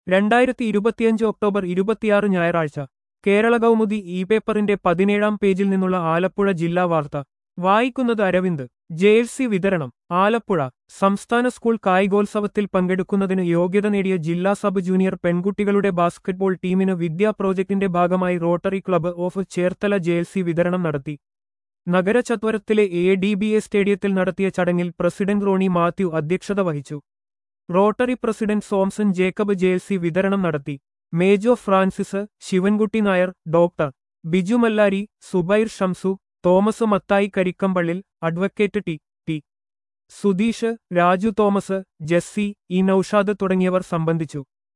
രണ്ടായിരത്തി ഇരുപത്തിയഞ്ച് ഒക്ടോബർ ഇരുപത്തിയാറ് ഞായറാഴ്ച കേരള കൗമുദി ഇ പേപ്പറിന്റെ പതിനേഴാം പേജിൽ നിന്നുള്ള ആലപ്പുഴ ജില്ലാ വാർത്ത വായിക്കുന്നത് അരവിന്ദ് ജെ എഫ് സി വിതരണം ആലപ്പുഴ സംസ്ഥാന സ്കൂൾ കായികോത്സവത്തിൽ പങ്കെടുക്കുന്നതിന് യോഗ്യത നേടിയ ജില്ലാ സബ് ജൂനിയർ പെൺകുട്ടികളുടെ ബാസ്കറ്റ്ബോൾ ടീമിന് വിദ്യാ പ്രോജക്ടിന്റെ ഭാഗമായി Rotary Club of Cherthala J F C വിതരണം നടത്തി നഗരചത്വരത്തിലെ എ ഡി ബി എ സ്റ്റേഡിയത്തിൽ നടത്തിയ ചടങ്ങിൽ പ്രസിഡന്റ് റോണി മാത്യു അധ്യക്ഷത വഹിച്ചു Rotary president Somson Jacob J L C വിതരണം നടത്തി Mejo Francis Sivankutty Nair doctor Biju Mallari Subair Shamsu Thomas Mathai Karikkampallil advocate T T Sudheesh Raju Thomas Jessy E Naushad തുടങ്ങിയവർ സംബന്ധിച്ചു